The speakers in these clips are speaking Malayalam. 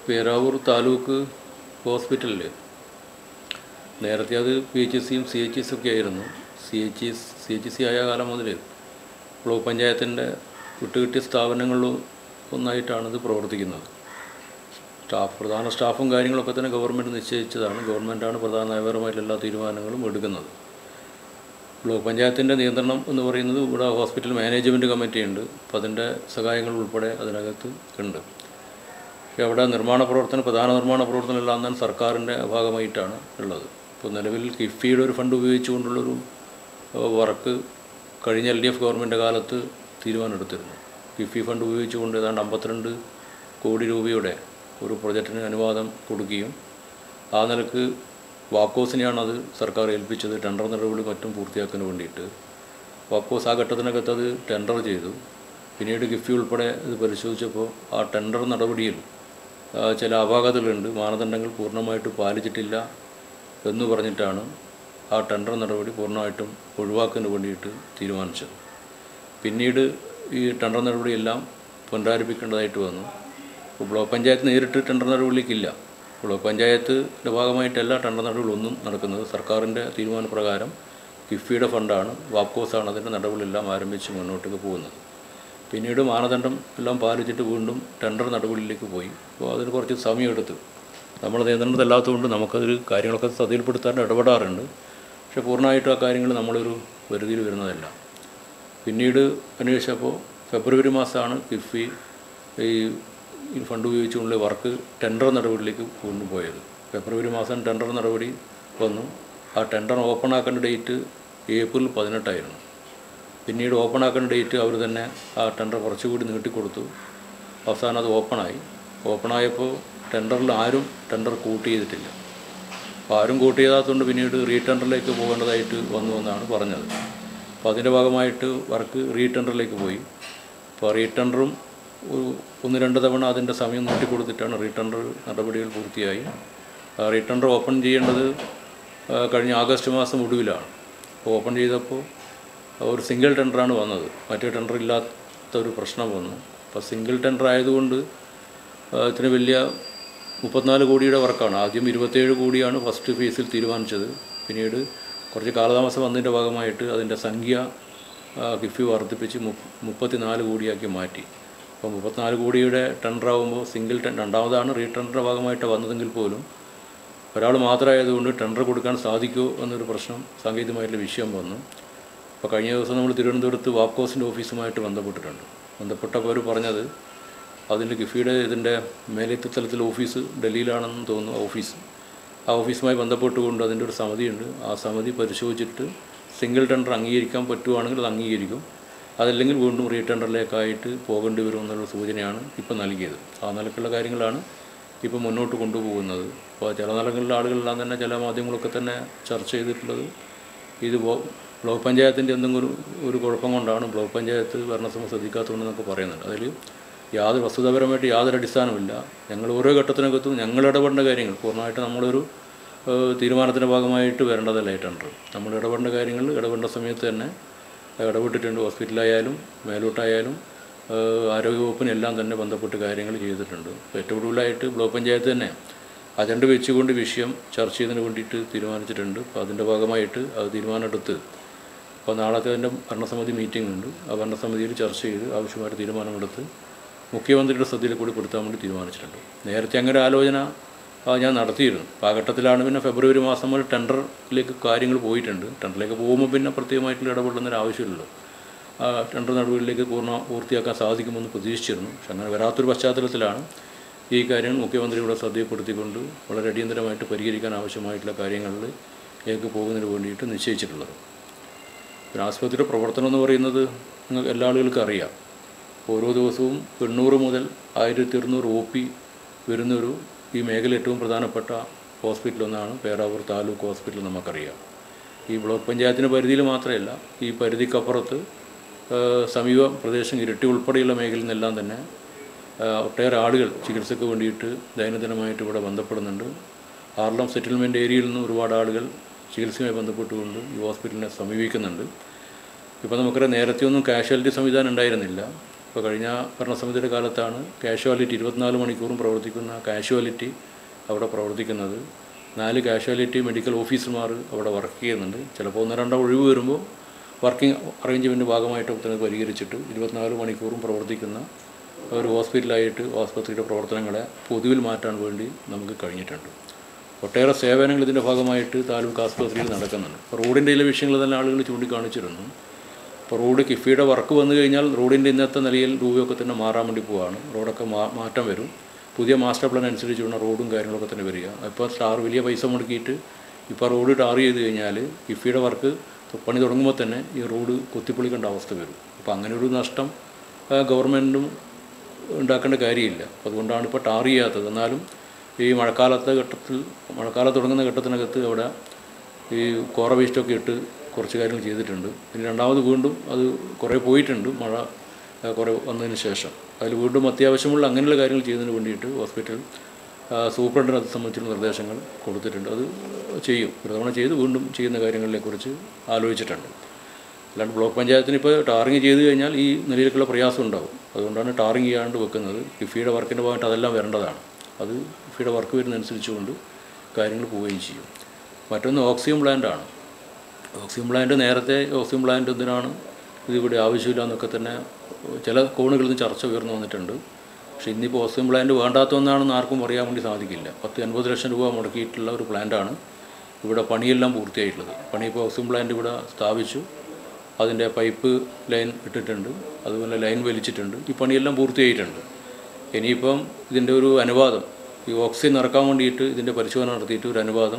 പേരാവൂർ താലൂക്ക് ഹോസ്പിറ്റലിൽ നേരത്തെ അത് പി എച്ച് സിയും സി എച്ച് എസ് ഒക്കെ ആയിരുന്നു C H S C H C ആയ കാലം മുതൽ ബ്ലോക്ക് പഞ്ചായത്തിൻ്റെ വിട്ടുകിട്ടിയ സ്ഥാപനങ്ങളിൽ ഒന്നായിട്ടാണ് ഇത് പ്രവർത്തിക്കുന്നത് സ്റ്റാഫ് പ്രധാന സ്റ്റാഫും കാര്യങ്ങളൊക്കെ തന്നെ ഗവൺമെൻറ് നിശ്ചയിച്ചതാണ് ഗവൺമെൻറ്റാണ് പ്രധാന നയപരമായിട്ടുള്ള എല്ലാ തീരുമാനങ്ങളും എടുക്കുന്നത് ബ്ലോക്ക് പഞ്ചായത്തിൻ്റെ നിയന്ത്രണം എന്ന് പറയുന്നത് ഇവിടെ ഹോസ്പിറ്റൽ മാനേജ്മെൻറ്റ് കമ്മിറ്റി ഉണ്ട് അപ്പോൾ അതിൻ്റെ സഹായങ്ങൾ ഉൾപ്പെടെ അതിനകത്ത് ഉണ്ട് പക്ഷേ അവിടെ നിർമ്മാണ പ്രവർത്തനം പ്രധാന നിർമ്മാണ പ്രവർത്തനം എല്ലാം തന്നെ സർക്കാരിൻ്റെ ഭാഗമായിട്ടാണ് ഉള്ളത് ഇപ്പോൾ നിലവിൽ കിഫ്ബിയുടെ ഒരു ഫണ്ട് ഉപയോഗിച്ചുകൊണ്ടുള്ളൊരു ഏഹ്, വർക്ക് കഴിഞ്ഞ എൽ ഡി എഫ് ഗവൺമെൻറ് കാലത്ത് തീരുമാനമെടുത്തിരുന്നു കിഫ്ബി ഫണ്ട് ഉപയോഗിച്ചുകൊണ്ട് ഏതാണ്ട് അമ്പത്തിരണ്ട് കോടി രൂപയുടെ ഒരു പ്രൊജക്റ്റിന് അനുവാദം കൊടുക്കുകയും ആ നിലക്ക് വാക്കോസിനെയാണ് അത് സർക്കാർ ഏൽപ്പിച്ചത് ടെൻഡർ നടപടി മറ്റും പൂർത്തിയാക്കാൻ വേണ്ടിയിട്ട് വാക്കോസ് ആ ഘട്ടത്തിനകത്ത് അത് ടെൻഡർ ചെയ്തു പിന്നീട് കിഫ്ബി ഉൾപ്പെടെ ഇത് പരിശോധിച്ചപ്പോൾ ആ ടെൻഡർ നടപടിയിൽ ആ, ചില അപാകതകളുണ്ട് മാനദണ്ഡങ്ങൾ പൂർണ്ണമായിട്ട് പാലിച്ചിട്ടില്ല എന്ന് പറഞ്ഞിട്ടാണ് ആ ടെൻഡർ നടപടി പൂർണ്ണമായിട്ടും ഒഴിവാക്കാൻ വേണ്ടിയിട്ട് തീരുമാനിച്ചത് പിന്നീട് ഈ ടെൻഡർ നടപടിയെല്ലാം പുനരാരംഭിക്കേണ്ടതായിട്ട് വന്നു ഇപ്പോൾ ബ്ലോക്ക് പഞ്ചായത്ത് നേരിട്ട് ടെൻഡർ നടപടിയിലേക്കില്ല ബ്ലോക്ക് പഞ്ചായത്തിൻ്റെ ഭാഗമായിട്ടല്ല ടെൻഡർ നടപടികളൊന്നും നടക്കുന്നത് സർക്കാരിൻ്റെ തീരുമാനപ്രകാരം കിഫ്ബിയുടെ ഫണ്ടാണ് വാപ്കോസാണ് അതിൻ്റെ നടപടികളെല്ലാം ആരംഭിച്ച് മുന്നോട്ടേക്ക് പോകുന്നത് പിന്നീട് മാനദണ്ഡം എല്ലാം പാലിച്ചിട്ട് വീണ്ടും ടെൻഡർ നടപടിയിലേക്ക് പോയി അപ്പോൾ അതിന് കുറച്ച് സമയമെടുത്ത് നമ്മൾ നിയന്ത്രണത്തില്ലാത്തതുകൊണ്ട് നമുക്കതിൽ കാര്യങ്ങളൊക്കെ ശ്രദ്ധയിൽപ്പെടുത്താൻ ഇടപെടാറുണ്ട് പക്ഷേ പൂർണ്ണമായിട്ടും ആ കാര്യങ്ങൾ നമ്മളൊരു പരിധിയിൽ വരുന്നതല്ല പിന്നീട് അന്വേഷിച്ചപ്പോൾ ഫെബ്രുവരി മാസമാണ് കിഫ്ബി ഈ ഈ ഫണ്ട് ഉപയോഗിച്ചുകൊണ്ടുള്ള വർക്ക് ടെൻഡർ നടപടിയിലേക്ക് കൊണ്ടുപോയത് ഫെബ്രുവരി മാസം ടെൻഡർ നടപടി വന്നു ആ ടെൻഡർ ഓപ്പൺ ആക്കേണ്ട ഡേറ്റ് ഏപ്രിൽ പതിനെട്ടായിരുന്നു പിന്നീട് ഓപ്പൺ ആക്കേണ്ട ഡേറ്റ് അവർ തന്നെ ആ ടെൻഡർ കുറച്ചുകൂടി നീട്ടിക്കൊടുത്തു അവസാനം അത് ഓപ്പണായി ഓപ്പണായപ്പോൾ ടെൻഡറിൽ ആരും ടെൻഡർ കൂട്ടി ചെയ്തിട്ടില്ല അപ്പോൾ ആരും കൂട്ടി ചെയ്താത്തതുകൊണ്ട് പിന്നീട് റീടെൻഡറിലേക്ക് പോകേണ്ടതായിട്ട് വന്നു എന്നാണ് പറഞ്ഞത് അപ്പോൾ അതിൻ്റെ ഭാഗമായിട്ട് വർക്ക് റീടെൻഡറിലേക്ക് പോയി അപ്പോൾ റീടെൻഡറും ഒരു ഒന്ന് രണ്ട് തവണ അതിൻ്റെ സമയം നീട്ടിക്കൊടുത്തിട്ടാണ് റീടെൻഡർ നടപടികൾ പൂർത്തിയായി ആ റീടെൻഡർ ഓപ്പൺ ചെയ്യേണ്ടത് ആ, കഴിഞ്ഞ ആഗസ്റ്റ് മാസം ഒടുവിലാണ് അപ്പോൾ ഓപ്പൺ ചെയ്തപ്പോൾ ഒരു സിംഗിൾ ടെൻഡറാണ് വന്നത് മറ്റേ ടെൻഡർ ഇല്ലാത്ത ഒരു പ്രശ്നം വന്നു അപ്പോൾ സിംഗിൾ ടെൻഡർ ആയതുകൊണ്ട് ആ, ഇത്ര വലിയ മുപ്പത്തിനാല് കോടിയുടെ വർക്കാണ് ആദ്യം ഇരുപത്തേഴ് കോടിയാണ് ഫസ്റ്റ് ഫേസിൽ തീരുമാനിച്ചത് പിന്നീട് കുറച്ച് കാലതാമസം വന്നതിൻ്റെ ഭാഗമായിട്ട് അതിൻ്റെ സംഖ്യ ആ, കിഫ്ബി വർദ്ധിപ്പിച്ച് മുപ്പ- മുപ്പത്തിനാല് കോടിയാക്കി മാറ്റി അപ്പോൾ മുപ്പത്തിനാല് കോടിയുടെ ടെൻഡർ ആകുമ്പോൾ സിംഗിൾ ടെൻ രണ്ടാമതാണ് റീ ടെൻഡറിൻ്റെ ഭാഗമായിട്ട് വന്നതെങ്കിൽ പോലും ഒരാൾ മാത്രമായതുകൊണ്ട് ടെൻഡർ കൊടുക്കാൻ സാധിക്കുമോ എന്നൊരു പ്രശ്നം സാങ്കേതികമായിട്ടുള്ള വിഷയം വന്നു അപ്പോൾ കഴിഞ്ഞ ദിവസം നമ്മൾ തിരുവനന്തപുരത്ത് വാപ്കോസിൻ്റെ ഓഫീസുമായിട്ട് ബന്ധപ്പെട്ടിട്ടുണ്ട് ബന്ധപ്പെട്ടപ്പോൾ അവർ പറഞ്ഞത് അതിൻ്റെ കിഫിയുടെ ഇതിൻ്റെ മേലത്തെ തലത്തിൽ ഓഫീസ് ഡൽഹിയിലാണെന്ന് തോന്നുന്നു ഓഫീസ് ആ ഓഫീസുമായി ബന്ധപ്പെട്ടുകൊണ്ട് അതിൻ്റെ ഒരു സമിതിയുണ്ട് ആ സമിതി പരിശോധിച്ചിട്ട് സിംഗിൾ ടെൻഡർ അംഗീകരിക്കാൻ പറ്റുവാണെങ്കിൽ അത് അംഗീകരിക്കും അതല്ലെങ്കിൽ വീണ്ടും റീ ടെൻഡറിലേക്കായിട്ട് പോകേണ്ടി വരും എന്നുള്ള സൂചനയാണ് ഇപ്പം നൽകിയത് ആ നിലക്കുള്ള കാര്യങ്ങളാണ് ഇപ്പം മുന്നോട്ട് കൊണ്ടുപോകുന്നത് അപ്പോൾ ചില നിലകളിലെ ആളുകളെല്ലാം തന്നെ ചില മാധ്യമങ്ങളൊക്കെ തന്നെ ചർച്ച ചെയ്തിട്ടുള്ളത് ഇത് ബോ- ബ്ലോക്ക് പഞ്ചായത്തിൻ്റെ എന്തെങ്കിലും ഒരു ഒരു കുഴപ്പം കൊണ്ടാണ് ബ്ലോക്ക് പഞ്ചായത്ത് ഭരണസമയം ശ്രദ്ധിക്കാത്തതുകൊണ്ടെന്നൊക്കെ പറയുന്നുണ്ട് അതിൽ യാതൊരു വസ്തുതാപരമായിട്ട് യാതൊരു അടിസ്ഥാനമില്ല ഞങ്ങൾ ഓരോ ഘട്ടത്തിനകത്തും ഞങ്ങൾ ഇടപെടേണ്ട കാര്യങ്ങൾ പൂർണ്ണമായിട്ട് നമ്മളൊരു ഏഹ്, തീരുമാനത്തിൻ്റെ ഭാഗമായിട്ട് വരേണ്ടതല്ല ഈ ടെൻഡർ നമ്മൾ ഇടപെടേണ്ട കാര്യങ്ങൾ ഇടപെടേണ്ട സമയത്ത് തന്നെ ഇടപെട്ടിട്ടുണ്ട് ഹോസ്പിറ്റലായാലും മേലോട്ടായാലും ഏഹ്, ആരോഗ്യവകുപ്പിന് എല്ലാം തന്നെ ബന്ധപ്പെട്ട് കാര്യങ്ങൾ ചെയ്തിട്ടുണ്ട് അപ്പോൾ ഏറ്റവും കൂടുതലായിട്ട് ബ്ലോക്ക് പഞ്ചായത്ത് തന്നെ അജണ്ട വെച്ചുകൊണ്ട് വിഷയം ചർച്ച ചെയ്യുന്നതിന് വേണ്ടിയിട്ട് തീരുമാനിച്ചിട്ടുണ്ട് അപ്പോൾ അതിൻ്റെ ഭാഗമായിട്ട് അത് തീരുമാനമെടുത്ത് അപ്പോൾ നാളത്തെ അതിൻ്റെ ഭരണസമിതി മീറ്റിംഗ് ഉണ്ട് ആ ഭരണസമിതിയിൽ ചർച്ച ചെയ്ത് ആവശ്യമായിട്ട് തീരുമാനമെടുത്ത് മുഖ്യമന്ത്രിയുടെ ശ്രദ്ധയിൽ കൂടി പെടുത്താൻ വേണ്ടി തീരുമാനിച്ചിട്ടുണ്ട് നേരത്തെ അങ്ങനെ ഒരു ആലോചന ആ, ഞാൻ നടത്തിയിരുന്നു അപ്പോൾ ആ ഘട്ടത്തിലാണ് പിന്നെ ഫെബ്രുവരി മാസം മുതൽ ടെൻഡറിലേക്ക് കാര്യങ്ങൾ പോയിട്ടുണ്ട് ടെൻഡറിലേക്ക് പോകുമ്പോൾ പിന്നെ പ്രത്യേകമായിട്ടുള്ള ഇടപെടുന്നൊരു ആവശ്യമില്ലല്ലോ ആ ടെൻഡർ നടപടികളിലേക്ക് പൂർണ്ണ പൂർത്തിയാക്കാൻ സാധിക്കുമെന്ന് പ്രതീക്ഷിച്ചിരുന്നു പക്ഷെ അങ്ങനെ വരാത്തൊരു പശ്ചാത്തലത്തിലാണ് ഈ കാര്യങ്ങൾ മുഖ്യമന്ത്രിയുടെ ശ്രദ്ധയിൽപ്പെടുത്തിക്കൊണ്ട് വളരെ അടിയന്തരമായിട്ട് പരിഹരിക്കാൻ ആവശ്യമായിട്ടുള്ള കാര്യങ്ങളിലേക്ക് പോകുന്നതിന് വേണ്ടിയിട്ട് നിശ്ചയിച്ചിട്ടുള്ളത് പിന്നെ ആശുപത്രിയുടെ പ്രവർത്തനം എന്ന് പറയുന്നത് നിങ്ങൾക്ക് എല്ലാ ആളുകൾക്കും അറിയാം ഓരോ ദിവസവും എണ്ണൂറ് മുതൽ ആയിരത്തി ഇരുന്നൂറ് ഒ പി വരുന്നൊരു ഈ മേഖല ഏറ്റവും പ്രധാനപ്പെട്ട ഹോസ്പിറ്റലൊന്നാണ് പേരാവൂർ താലൂക്ക് ഹോസ്പിറ്റൽ നമുക്കറിയാം ഈ ബ്ലോക്ക് പഞ്ചായത്തിൻ്റെ പരിധിയിൽ മാത്രമല്ല ഈ പരിധിക്കപ്പുറത്ത് ആ, സമീപ പ്രദേശം ഇരട്ടി ഉൾപ്പെടെയുള്ള മേഖലയിൽ നിന്നെല്ലാം തന്നെ ആ, ഒട്ടേറെ ആളുകൾ ചികിത്സയ്ക്ക് വേണ്ടിയിട്ട് ദൈനംദിനമായിട്ട് ഇവിടെ ബന്ധപ്പെടുന്നുണ്ട് ആർലം സെറ്റിൽമെൻറ്റ് ഏരിയയിൽ നിന്ന് ഒരുപാട് ആളുകൾ ചികിത്സയുമായി ബന്ധപ്പെട്ടുകൊണ്ട് ഈ ഹോസ്പിറ്റലിനെ സമീപിക്കുന്നുണ്ട് ഇപ്പോൾ നമുക്കറിയാം നേരത്തെ ഒന്നും കാഷ്വാലിറ്റി സംവിധാനം ഉണ്ടായിരുന്നില്ല ഇപ്പോൾ കഴിഞ്ഞ ഭരണസമിതിയുടെ കാലത്താണ് കാഷ്വാലിറ്റി ഇരുപത്തിനാല് മണിക്കൂറും പ്രവർത്തിക്കുന്ന കാഷ്വാലിറ്റി അവിടെ പ്രവർത്തിക്കുന്നത് നാല് കാഷ്വാലിറ്റി മെഡിക്കൽ ഓഫീസർമാർ അവിടെ വർക്ക് ചെയ്യുന്നുണ്ട് ചിലപ്പോൾ ഒന്ന് രണ്ടോ ഒഴിവ് വരുമ്പോൾ വർക്കിംഗ് അറേഞ്ച്മെൻറ്റ് ഭാഗമായിട്ട് തന്നെ പരിഹരിച്ചിട്ട് ഇരുപത്തിനാല് മണിക്കൂറും പ്രവർത്തിക്കുന്ന ഒരു ഹോസ്പിറ്റലായിട്ട് ആസ്പത്രിയുടെ പ്രവർത്തനങ്ങളെ പൊതുവിൽ മാറ്റാൻ വേണ്ടി നമുക്ക് കഴിഞ്ഞിട്ടുണ്ട് ഒട്ടേറെ സേവനങ്ങൾ ഇതിൻ്റെ ഭാഗമായിട്ട് താലൂക്ക് ആസ്പത്രിയിൽ നടക്കുന്നുണ്ട് ഇപ്പോൾ റോഡിൻ്റെ ചില വിഷയങ്ങൾ തന്നെ ആളുകൾ ചൂണ്ടിക്കാണിച്ചിരുന്നു ഇപ്പോൾ റോഡ് കിഫിയുടെ വർക്ക് വന്നു കഴിഞ്ഞാൽ റോഡിൻ്റെ ഇന്നത്തെ നിലയിൽ രൂപയൊക്കെ തന്നെ മാറാൻ വേണ്ടി പോവാണ് റോഡൊക്കെ മാ മാറ്റം വരും പുതിയ മാസ്റ്റർ പ്ലാൻ അനുസരിച്ചുള്ള റോഡും കാര്യങ്ങളൊക്കെ തന്നെ വരിക ഇപ്പോൾ സ്റ്റാർ വലിയ പൈസ മുടക്കിയിട്ട് ഇപ്പോൾ റോഡ് ടാർ ചെയ്ത് കഴിഞ്ഞാൽ കിഫിയുടെ വർക്ക് പണി തുടങ്ങുമ്പോൾ തന്നെ ഈ റോഡ് കൊത്തിപ്പൊളിക്കേണ്ട അവസ്ഥ വരും അപ്പോൾ അങ്ങനെ ഒരു നഷ്ടം ഗവൺമെൻറ്റും ഉണ്ടാക്കേണ്ട കാര്യമില്ല അപ്പോൾ അതുകൊണ്ടാണ് ഇപ്പോൾ ടാർ ചെയ്യാത്തത് എന്നാലും ഈ മഴക്കാലത്തെ ഘട്ടത്തിൽ മഴക്കാലം തുടങ്ങുന്ന ഘട്ടത്തിനകത്ത് അവിടെ ഈ കോറ വേസ്റ്റൊക്കെ ഇട്ട് കുറച്ച് കാര്യങ്ങൾ ചെയ്തിട്ടുണ്ട് പിന്നെ രണ്ടാമത് വീണ്ടും അത് കുറേ പോയിട്ടുണ്ട് മഴ ആ, കുറേ വന്നതിന് ശേഷം അതിൽ വീണ്ടും അത്യാവശ്യമുള്ള അങ്ങനെയുള്ള കാര്യങ്ങൾ ചെയ്യുന്നതിന് വേണ്ടിയിട്ട് ഹോസ്പിറ്റൽ ആ, സൂപ്രണ്ടിന് അത് സംബന്ധിച്ചുള്ള നിർദ്ദേശങ്ങൾ കൊടുത്തിട്ടുണ്ട് അത് ചെയ്യും ഒരു തവണ ചെയ്ത് വീണ്ടും ചെയ്യുന്ന കാര്യങ്ങളെക്കുറിച്ച് ആലോചിച്ചിട്ടുണ്ട് അല്ലാണ്ട് ബ്ലോക്ക് പഞ്ചായത്തിന് ഇപ്പോൾ ടാറിങ് ചെയ്ത് കഴിഞ്ഞാൽ ഈ നിലയിലേക്കുള്ള പ്രയാസം ഉണ്ടാവും അതുകൊണ്ടാണ് ടാറിങ് ചെയ്യാണ്ട് വെക്കുന്നത് കിഫിയുടെ വർക്കിൻ്റെ ഭാഗമായിട്ട് അതെല്ലാം വരേണ്ടതാണ് അത് കിഫിയുടെ വർക്ക് വരുന്നതനുസരിച്ചുകൊണ്ട് കാര്യങ്ങൾ പോവുകയും ചെയ്യും മറ്റൊന്ന് ഓക്സിജൻ പ്ലാന്റാണ് ഓക്സിജൻ പ്ലാന്റ് നേരത്തെ ഓക്സിജൻ പ്ലാന്റ് എന്തിനാണ് ഇതിവിടെ ആവശ്യമില്ല എന്നൊക്കെ തന്നെ ചില കോണുകളിൽ നിന്ന് ചർച്ച ഉയർന്നു വന്നിട്ടുണ്ട് പക്ഷേ ഇന്നിപ്പോൾ ഓക്സിജൻ പ്ലാന്റ് വേണ്ടാത്തതെന്നാണെന്ന് ആർക്കും പറയാൻ വേണ്ടി സാധിക്കില്ല പത്ത് അൻപത് ലക്ഷം രൂപ മുടക്കിയിട്ടുള്ള ഒരു പ്ലാന്റാണ് ഇവിടെ പണിയെല്ലാം പൂർത്തിയായിട്ടുള്ളത് പണി ഇപ്പോൾ ഓക്സിജൻ പ്ലാന്റ് ഇവിടെ സ്ഥാപിച്ചു അതിൻ്റെ പൈപ്പ് ലൈൻ ഇട്ടിട്ടുണ്ട് അതുപോലെ ലൈൻ വലിച്ചിട്ടുണ്ട് ഈ പണിയെല്ലാം പൂർത്തിയായിട്ടുണ്ട് ഇനിയിപ്പം ഇതിൻ്റെ ഒരു അനുവാദം ഈ ഓക്സിജൻ നിറക്കാൻ വേണ്ടിയിട്ട് ഇതിൻ്റെ പരിശോധന നടത്തിയിട്ട് ഒരു അനുവാദം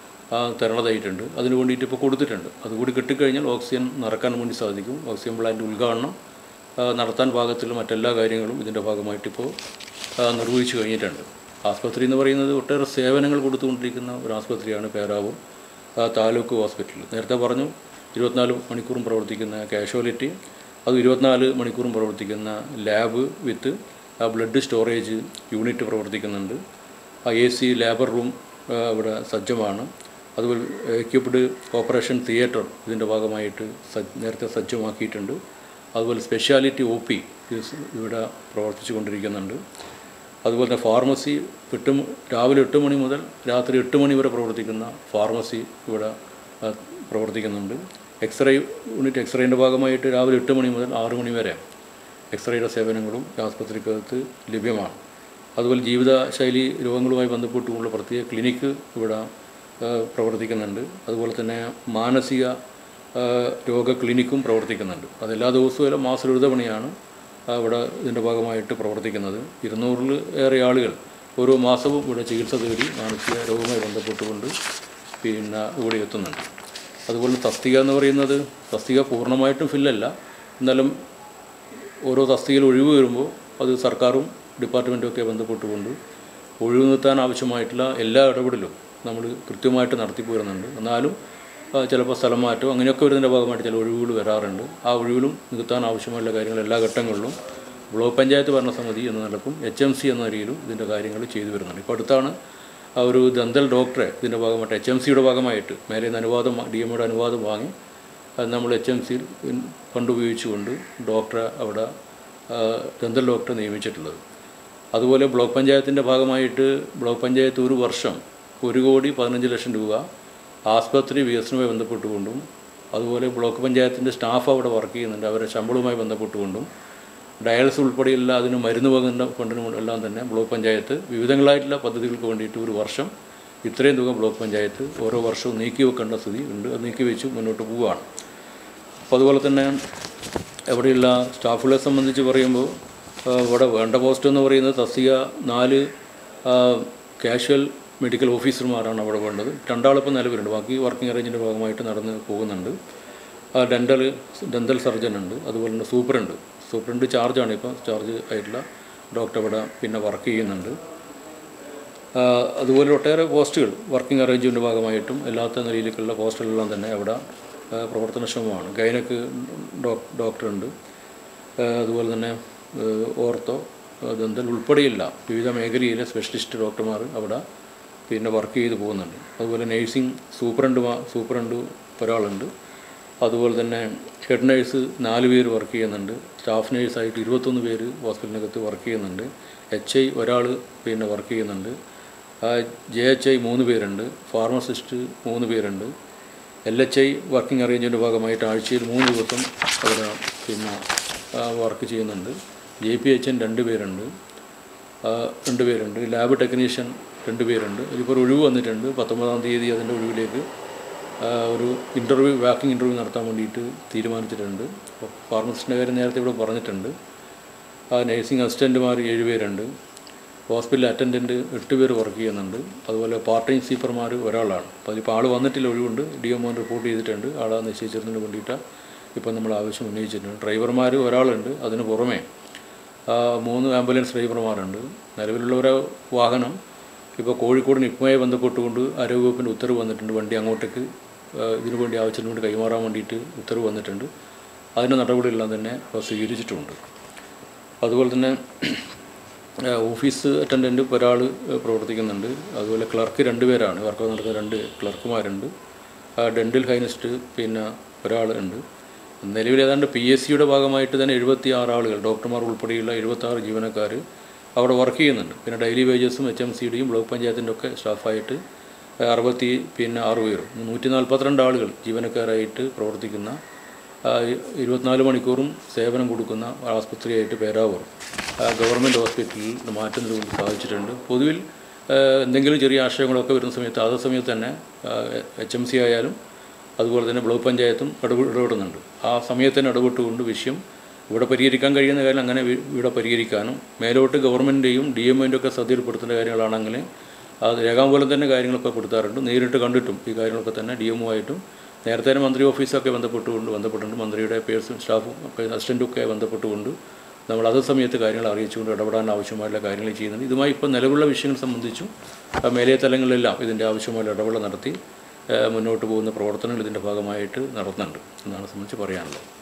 ആ തരണതായിട്ടുണ്ട് അതിന് വേണ്ടിയിട്ട് ഇപ്പോൾ കൊടുത്തിട്ടുണ്ട് അതുകൂടി കിട്ടിക്കഴിഞ്ഞാൽ ഓക്സിജൻ നിറക്കാൻ വേണ്ടി സാധിക്കും ഓക്സിജൻ പ്ലാന്റ് ഉദ്ഘാടനം ആ, നടത്താൻ പാകത്തിലുള്ള മറ്റെല്ലാ കാര്യങ്ങളും ഇതിൻ്റെ ഭാഗമായിട്ട് ഇപ്പോൾ ആ, നിർവഹിച്ചു കഴിഞ്ഞിട്ടുണ്ട് ആസ്പത്രി എന്ന് പറയുന്നത് ഒട്ടേറെ സേവനങ്ങൾ കൊടുത്തുകൊണ്ടിരിക്കുന്ന ഒരു ആസ്പത്രിയാണ് പേരാവൂർ ആ, താലൂക്ക് ഹോസ്പിറ്റൽ നേരത്തെ പറഞ്ഞു ഇരുപത്തിനാല് മണിക്കൂറും പ്രവർത്തിക്കുന്ന കാഷ്വാലിറ്റി അത് ഇരുപത്തിനാല് മണിക്കൂറും പ്രവർത്തിക്കുന്ന lab with blood storage unit പ്രവർത്തിക്കുന്നുണ്ട് ആ എ സി ലേബർ റൂം ആ, ഇവിടെ സജ്ജമാണ് അതുപോലെ എക്യുപ്ഡ് ഓപ്പറേഷൻ തിയേറ്റർ ഇതിൻ്റെ ഭാഗമായിട്ട് സജ്ജ നേരത്തെ സജ്ജമാക്കിയിട്ടുണ്ട് അതുപോലെ സ്പെഷ്യാലിറ്റി ഒ പി ഇവിടെ പ്രവർത്തിച്ചു കൊണ്ടിരിക്കുന്നുണ്ട് അതുപോലെ തന്നെ ഫാർമസി എട്ട് മ- രാവിലെ എട്ട് മണി മുതൽ രാത്രി എട്ട് മണി വരെ പ്രവർത്തിക്കുന്ന ഫാർമസി ഇവിടെ ആ, പ്രവർത്തിക്കുന്നുണ്ട് എക്സ്റേ യൂണിറ്റ് എക്സ്റേൻ്റെ ഭാഗമായിട്ട് രാവിലെ എട്ട് മണി മുതൽ ആറ് മണി വരെ എക്സ്റേയുടെ സേവനങ്ങളും ഈ ആസ്പത്രിക്കകത്ത് ലഭ്യമാണ് അതുപോലെ ജീവിതശൈലി രോഗങ്ങളുമായി ബന്ധപ്പെട്ടുള്ള പ്രത്യേക ക്ലിനിക്ക് ഇവിടെ ആ, പ്രവർത്തിക്കുന്നുണ്ട് അതുപോലെ തന്നെ മാനസിക ആ, രോഗ ക്ലിനിക്കും പ്രവർത്തിക്കുന്നുണ്ട് അതെല്ലാ ദിവസവും എല്ലാം മാസം ഒരു തവണയാണ് ആ, ഇവിടെ ഇതിൻ്റെ ഭാഗമായിട്ട് പ്രവർത്തിക്കുന്നത് ഇരുന്നൂറിൽ ഏറെ ആളുകൾ ഓരോ മാസവും ഇവിടെ ചികിത്സ തേടി മാനസിക രോഗവുമായി ബന്ധപ്പെട്ടുകൊണ്ട് പിന്നെ ഇവിടെ എത്തുന്നുണ്ട് അതുപോലെ തസ്തിക എന്ന് പറയുന്നത് തസ്തിക പൂർണ്ണമായിട്ടും ഫില്ലല്ല എന്നാലും ഓരോ തസ്തികയിൽ ഒഴിവ് വരുമ്പോൾ അത് സർക്കാരും ഡിപ്പാർട്ട്മെൻറ്റും ഒക്കെ ബന്ധപ്പെട്ടുകൊണ്ട് ഒഴിവ് നിർത്താൻ ആവശ്യമായിട്ടുള്ള എല്ലാ ഇടപെടലും നമ്മൾ കൃത്യമായിട്ട് നടത്തി പോരുന്നുണ്ട് എന്നാലും ആ, ചിലപ്പോൾ സ്ഥലം മാറ്റം അങ്ങനെയൊക്കെ വരുന്നതിൻ്റെ ഭാഗമായിട്ട് ചില ഒഴിവുകൾ വരാറുണ്ട് ആ ഒഴിവിലും നിർത്താൻ ആവശ്യമായുള്ള കാര്യങ്ങൾ എല്ലാ ഘട്ടങ്ങളിലും ബ്ലോക്ക് പഞ്ചായത്ത് ഭരണസമിതി എന്ന നിലക്കും എച്ച് എം സി എന്ന നിലയിലും ഇതിൻ്റെ കാര്യങ്ങൾ ചെയ്തു വരുന്നുണ്ട് ഇപ്പോൾ അടുത്താണ് ആ ഒരു ദന്തൽ ഡോക്ടറെ ഇതിൻ്റെ ഭാഗമായിട്ട് എച്ച് എം സിയുടെ ഭാഗമായിട്ട് മേലെ നിന്ന് അനുവാദം ഡി എമ്മയുടെ അനുവാദം വാങ്ങി അത് നമ്മൾ എച്ച് എം സിയിൽ ഫണ്ട് ഉപയോഗിച്ചുകൊണ്ട് ഡോക്ടറെ അവിടെ ആ, ദന്തൽ ഡോക്ടറെ നിയമിച്ചിട്ടുള്ളത് അതുപോലെ ബ്ലോക്ക് പഞ്ചായത്തിൻ്റെ ഭാഗമായിട്ട് ബ്ലോക്ക് പഞ്ചായത്ത് ഒരു വർഷം ഒരു കോടി പതിനഞ്ച് ലക്ഷം രൂപ ആസ്പത്രി വികസനവുമായി ബന്ധപ്പെട്ടുകൊണ്ടും അതുപോലെ ബ്ലോക്ക് പഞ്ചായത്തിൻ്റെ സ്റ്റാഫ് അവിടെ വർക്ക് ചെയ്യുന്നുണ്ട് അവരുടെ ശമ്പളവുമായി ബന്ധപ്പെട്ടുകൊണ്ടും ഡയാലിസിസ് ഉൾപ്പെടെയുള്ള അതിന് മരുന്ന് വാങ്ങുന്ന ഫണ്ടിനും എല്ലാം തന്നെ ബ്ലോക്ക് പഞ്ചായത്ത് വിവിധങ്ങളായിട്ടുള്ള പദ്ധതികൾക്ക് വേണ്ടിയിട്ട് ഒരു വർഷം ഇത്രയും തുക ബ്ലോക്ക് പഞ്ചായത്ത് ഓരോ വർഷവും നീക്കി വെക്കേണ്ട സ്ഥിതി ഉണ്ട് അത് നീക്കി വെച്ച് മുന്നോട്ട് പോവുകയാണ് അപ്പോൾ അതുപോലെ തന്നെ അവിടെയുള്ള സ്റ്റാഫുകളെ സംബന്ധിച്ച് പറയുമ്പോൾ ആ, ഇവിടെ വേണ്ട പോസ്റ്റ് എന്ന് പറയുന്നത് തസ്തിക നാല് കാഷ്വൽ മെഡിക്കൽ ഓഫീസർമാരാണ് അവിടെ വേണ്ടത് രണ്ടാളിപ്പോൾ നിലവിലുണ്ട് ബാക്കി വർക്കിംഗ് അറേഞ്ചിൻ്റെ ഭാഗമായിട്ട് നടന്ന് പോകുന്നുണ്ട് ഡെൻ്റൽ ഡെൻ്റൽ സർജൻ ഉണ്ട് അതുപോലെ തന്നെ സൂപ്രണ്ട് സൂപ്രണ്ട് ചാർജാണ് ഇപ്പോൾ ചാർജ് ആയിട്ടുള്ള ഡോക്ടർ ഇവിടെ പിന്നെ വർക്ക് ചെയ്യുന്നുണ്ട് ആ, അതുപോലെ ഒട്ടേറെ പോസ്റ്റുകൾ വർക്കിംഗ് അറേഞ്ച്മെൻറ്റ് ഭാഗമായിട്ടും എല്ലാത്ത നിലയിലേക്കുള്ള പോസ്റ്റുകളെല്ലാം തന്നെ അവിടെ ആ, പ്രവർത്തനക്ഷമമാണ് ഗൈനക്ക് ഡോക് ഡോക്ടറുണ്ട് ആ, അതുപോലെ തന്നെ ആ, ഓർത്തോ ആ, ദന്തൽ ഉൾപ്പെടെയില്ല വിവിധ മേഖലയിലെ സ്പെഷ്യലിസ്റ്റ് ഡോക്ടർമാർ അവിടെ പിന്നെ വർക്ക് ചെയ്ത് പോകുന്നുണ്ട് അതുപോലെ നേഴ്സിംഗ് സൂപ്രണ്ട് മാ- സൂപ്രണ്ട് ഒരാളുണ്ട് അതുപോലെ തന്നെ ഹെഡ് നേഴ്സ് നാല് പേര് വർക്ക് ചെയ്യുന്നുണ്ട് സ്റ്റാഫ് നേഴ്സായിട്ട് ഇരുപത്തൊന്ന് പേര് ഹോസ്പിറ്റലിനകത്ത് വർക്ക് ചെയ്യുന്നുണ്ട് എച്ച് ഐ ഒരാൾ പിന്നെ വർക്ക് ചെയ്യുന്നുണ്ട് ജെ എച്ച് ഐ മൂന്ന് പേരുണ്ട് ഫാർമസിസ്റ്റ് മൂന്ന് പേരുണ്ട് L H I working arrangement ഭാഗമായിട്ട് ആഴ്ചയിൽ മൂന്ന് ദിവസം അവിടെ പിന്നെ വർക്ക് ചെയ്യുന്നുണ്ട് ജെ പി എച്ച് എൻ രണ്ട് പേരുണ്ട് ആ, രണ്ട് പേരുണ്ട് ലാബ് ടെക്നീഷ്യൻ രണ്ട് പേരുണ്ട് ഇതിപ്പോൾ ഒരു ഒഴിവ് വന്നിട്ടുണ്ട് പത്തൊമ്പതാം തീയതി അതിൻ്റെ ഒഴിവിലേക്ക് ആ, ഒരു ഇൻ്റർവ്യൂ വാക്കിംഗ് ഇൻ്റർവ്യൂ നടത്താൻ വേണ്ടിയിട്ട് തീരുമാനിച്ചിട്ടുണ്ട് അപ്പോൾ ഫാർമസിസ്റ്റിൻ്റെ കാര്യം നേരത്തെ ഇവിടെ പറഞ്ഞിട്ടുണ്ട് ആ നഴ്സിംഗ് അസിസ്റ്റൻറ്റുമാർ ഏഴ് പേരുണ്ട് ഹോസ്പിറ്റൽ അറ്റൻഡൻറ്റ് എട്ട് പേര് വർക്ക് ചെയ്യുന്നുണ്ട് അതുപോലെ പാർട്ട് ടൈം സീപ്പർമാർ ഒരാളാണ് അപ്പോൾ അതിപ്പോൾ ആൾ വന്നിട്ടില്ല ഒഴിവുണ്ട് ഡി എം റിപ്പോർട്ട് ചെയ്തിട്ടുണ്ട് ആളെ നിശ്ചയിച്ചതിന് വേണ്ടിയിട്ടാണ് ഇപ്പം നമ്മൾ ആവശ്യം ഉന്നയിച്ചിട്ടുണ്ട് ഡ്രൈവർമാർ ഒരാളുണ്ട് അതിന് പുറമേ ആ, മൂന്ന് ആംബുലൻസ് ഡ്രൈവർമാരുണ്ട് നിലവിലുള്ള ഒരു വാഹനം ഇപ്പോൾ കോഴിക്കോട് നിപ്മയെ ബന്ധപ്പെട്ടുകൊണ്ട് ആരോഗ്യവകുപ്പിൻ്റെ ഉത്തരവ് വന്നിട്ടുണ്ട് വണ്ടി അങ്ങോട്ടേക്ക് ആ, ഇതിനു വേണ്ടി ആവശ്യത്തിന് വേണ്ടി കൈമാറാൻ വേണ്ടിയിട്ട് ഉത്തരവ് വന്നിട്ടുണ്ട് അതിൻ്റെ നടപടികളെല്ലാം തന്നെ ഇപ്പോൾ സ്വീകരിച്ചിട്ടുമുണ്ട് അതുപോലെ തന്നെ ആ, ഓഫീസ് അറ്റൻഡൻറ്റ് ഒരാൾ പ്രവർത്തിക്കുന്നുണ്ട് അതുപോലെ ക്ലർക്ക് രണ്ട് പേരാണ് വർക്ക് നടക്കുന്ന രണ്ട് ക്ലർക്കുമാരുണ്ട് ആ, ഡെൻ്റൽ ഹൈനിസ്റ്റ് പിന്നെ ഒരാൾ ഉണ്ട് നിലവിൽ ഏതാണ്ട് പി എസ് സിയുടെ ഭാഗമായിട്ട് തന്നെ എഴുപത്തി ആറ് ആളുകൾ ഡോക്ടർമാർ ഉൾപ്പെടെയുള്ള എഴുപത്തി ആറ് ജീവനക്കാർ അവിടെ വർക്ക് ചെയ്യുന്നുണ്ട് പിന്നെ ഡെയിലി വേജസും എച്ച് എം സിയുടെയും ബ്ലോക്ക് പഞ്ചായത്തിൻ്റെ ഒക്കെ സ്റ്റാഫായിട്ട് അറുപത്തി പിന്നെ ആറ് പേരും നൂറ്റി നാൽപ്പത്തിരണ്ട് ആളുകൾ ജീവനക്കാരായിട്ട് പ്രവർത്തിക്കുന്ന ആ, ഇരുപത്തിനാല് മണിക്കൂറും സേവനം കൊടുക്കുന്ന ആസ്പത്രിയായിട്ട് പേരാവൂർ ആ, ഗവൺമെൻറ് ഹോസ്പിറ്റലിൽ മാറ്റുന്നത് കൊണ്ട് സാധിച്ചിട്ടുണ്ട് പൊതുവിൽ ആ, എന്തെങ്കിലും ചെറിയ ആശയങ്ങളൊക്കെ വരുന്ന സമയത്ത് അതേ സമയത്ത് തന്നെ എച്ച് എം സി ആയാലും അതുപോലെ തന്നെ ബ്ലോക്ക് പഞ്ചായത്തും ഇടപെ ഇടപെടുന്നുണ്ട് ആ സമയത്ത് തന്നെ ഇടപെട്ടുകൊണ്ട് വിഷയം ഇവിടെ പരിഹരിക്കാൻ കഴിയുന്ന കാര്യം അങ്ങനെ വി- ഇവിടെ പരിഹരിക്കാനും മേലോട്ട് ഗവൺമെൻറ്റിൻ്റെയും ഡി എമ്മിൻ്റെ ഒക്കെ ശ്രദ്ധയിൽപ്പെടുത്തേണ്ട കാര്യങ്ങളാണെങ്കിൽ അത് രേഖാമൂലം തന്നെ കാര്യങ്ങളൊക്കെ കൊടുത്താറുണ്ട് നേരിട്ട് കണ്ടിട്ടും ഈ കാര്യങ്ങളൊക്കെ തന്നെ ഡി എമ്മുമായിട്ടും നേരത്തെ തന്നെ മന്ത്രി ഓഫീസൊക്കെ ബന്ധപ്പെട്ടുകൊണ്ട് ബന്ധപ്പെട്ടിട്ടുണ്ട് മന്ത്രിയുടെ പേഴ്സൺ സ്റ്റാഫും ഒക്കെ അസിസ്റ്റൻറ്റും ഒക്കെ ബന്ധപ്പെട്ടുകൊണ്ട് നമ്മൾ അതേ സമയത്ത് കാര്യങ്ങൾ അറിയിച്ചുകൊണ്ട് ഇടപെടാൻ ആവശ്യമായുള്ള കാര്യങ്ങൾ ചെയ്യുന്നുണ്ട് ഇതുമായി ഇപ്പോൾ നിലവിലുള്ള വിഷയങ്ങൾ സംബന്ധിച്ചും ആ, മേലേ തലങ്ങളിലെല്ലാം ഇതിൻ്റെ ആവശ്യമായ ഇടപെടൽ നടത്തി ആ, മുന്നോട്ട് പോകുന്ന പ്രവർത്തനങ്ങൾ ഇതിൻ്റെ ഭാഗമായിട്ട് നടത്തുന്നുണ്ട് എന്നാണ് സംബന്ധിച്ച് പറയാനുള്ളത്